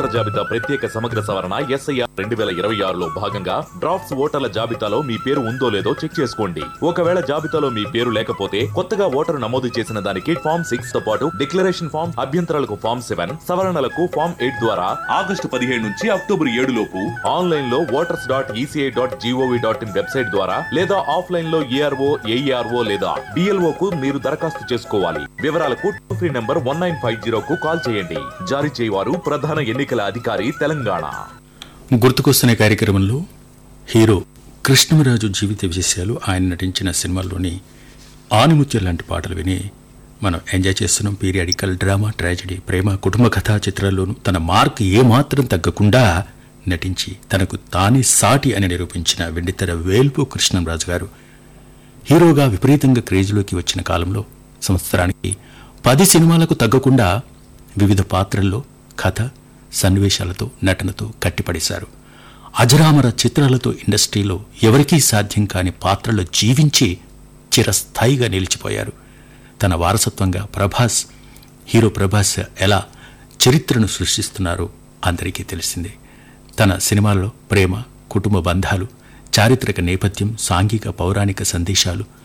జాబితా ప్రత్యేక సమగ్ర సవరణ ఎస్ఐఆర్ రెండు వేల ఇరవై ఆరులో భాగంగా డ్రాఫ్ట్స్ ఓటర్ల జాబితాలో మీ పేరు ఉందో లేదో చెక్ చేసుకోండి ఒకవేళ జాబితాలో మీ పేరు లేకపోతే కొత్తగా ఓటరు నమోదు చేసిన దానికి ఫామ్ సిక్స్ తో పాటు డిక్లరేషన్ ఫామ్ అభ్యంతరాలకు ఫామ్ సెవెన్ సవరణలకు ఫామ్ ఎయిట్ ద్వారా ఆగస్టు పదిహేడు నుంచి అక్టోబర్ ఏడు లోపు ఆన్లైన్ లో voters dot ECI dot GOV dot in website ద్వారా లేదా ఆఫ్లైన్ లో ఏఆర్ఓ ఏఈఆర్ఓ లేదా బిఎల్ఓ కు మీరు దరఖాస్తు చేసుకోవాలి వివరాలకు toll free number one nine five zero కు కాల్ చేయండి జారీ చేయవారు ప్రధాన ఎన్నికల అధికారి తెలంగాణ గుర్తుకొస్తున్న కార్యక్రమంలో హీరో కృష్ణమరాజు జీవిత విశేషాలు ఆయన నటించిన సినిమాల్లోని ఆనిముత్యం లాంటి పాటలు విని మనం ఎంజాయ్ చేస్తున్నాం పీరియాడికల్ డ్రామా ట్రాజడీ ప్రేమ కుటుంబ కథా చిత్రాల్లోనూ తన మార్క్ ఏమాత్రం తగ్గకుండా నటించి తనకు తానే సాటి అని నిరూపించిన వెండితెర వేల్పు కృష్ణంరాజు గారు హీరోగా విపరీతంగా క్రేజ్లోకి వచ్చిన కాలంలో సంవత్సరానికి పది సినిమాలకు తగ్గకుండా వివిధ పాత్రల్లో కథ సన్నివేశాలతో నటనతో కట్టిపడేశారు అజరామర చిత్రాలతో ఇండస్ట్రీలో ఎవరికీ సాధ్యం కాని పాత్రలో జీవించి చిరస్థాయిగా నిలిచిపోయారు తన వారసత్వంగా ప్రభాస్ హీరో ప్రభాస్ ఎలా చరిత్రను సృష్టిస్తున్నారో అందరికీ తెలిసిందే తన సినిమాల్లో ప్రేమ కుటుంబ బంధాలు చారిత్రక నేపథ్యం సాంఘిక పౌరాణిక సందేశాలు